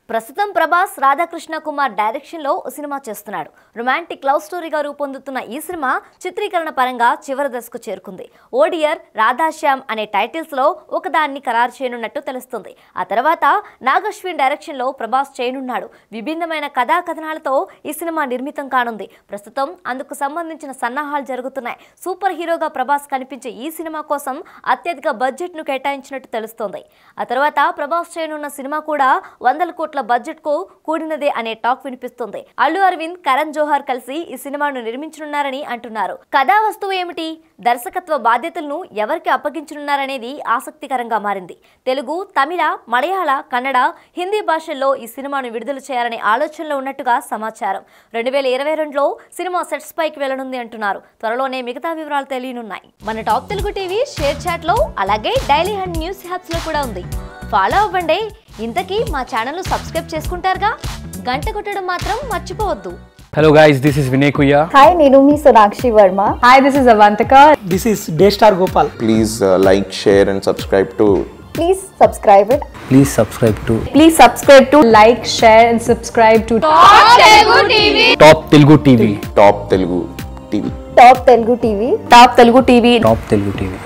ప్రస్తుతం ప్రభాస్ రాధాకృష్ణ కుమార్ డైరెక్షన్ లో ఓ సినిమా చేస్తున్నాడు రొమాంటిక్ లవ్ స్టోరీగా రూపొందుతున్న ఈ సినిమా చిత్రీకరణ పరంగా చివరి దశకు చేరుకుంది ఓడియర్ రాధాశ్యామ్ అనే టైటిల్స్ లో ఒకదాన్ని ఖరారు చేయనున్నట్టు తెలుస్తుంది ఆ తర్వాత నాగశ్విన్ డైరెక్షన్ లో ప్రభాస్ చేయనున్నాడు విభిన్నమైన కథా కథనాలతో ఈ సినిమా నిర్మితం కానుంది ప్రస్తుతం అందుకు సంబంధించిన సన్నాహాలు జరుగుతున్నాయి సూపర్ హీరోగా ప్రభాస్ కనిపించే ఈ సినిమా కోసం అత్యధిక బడ్జెట్ ను కేటాయించినట్టు తెలుస్తోంది ఆ తర్వాత ప్రభాస్ చేయనున్న సినిమా కూడా వందల కోట్ల బడ్జెట్ కు కూడినదే అనే టాక్ వినిపిస్తుంది అల్లు అరవింద్ కరణ్ జోహార్ కలిసి ఈ సినిమాను నిర్మించనున్నారని అంటున్నారు కథా వస్తువు ఏమిటి దర్శకత్వ బాధ్యతలను ఎవరికి అప్పగించనున్నారనేది ఆసక్తికరంగా మారింది తెలుగు తమిళ మలయాళ కన్నడ హిందీ భాషల్లో ఈ సినిమాను విడుదల చేయాలనే ఆలోచనలో ఉన్నట్టుగా సమాచారం రెండు వేల ఇరవై రెండులో సినిమా సెట్స్ పైకి వెళ్లనుంది అంటున్నారు త్వరలోనే మిగతా వివరాలు తెలియనున్నాయి మన top Telugu TV share chat లో అలాగే డైలీ హండ్ న్యూస్ హ్యాప్స్ లో కూడా ఉంది ఫాలో అవ్వండి ఇంతకీ మా ఛానల్ సబ్స్క్రైబ్ చేసుకుంటారుగా గంట కొట్టడం మాత్రం మర్చిపోవద్దు Hello guys, this is Vinay Kuya. Hi నేను మీ Sonakshi Varma Hi, this is Avantika. This is Daystar Gopal. please uh, like, share, and subscribe to please subscribe it Please subscribe to Please subscribe to like, share, and subscribe to Top Telugu TV. Top Telugu TV. Top Telugu TV Top Telugu TV. Top Telugu TV.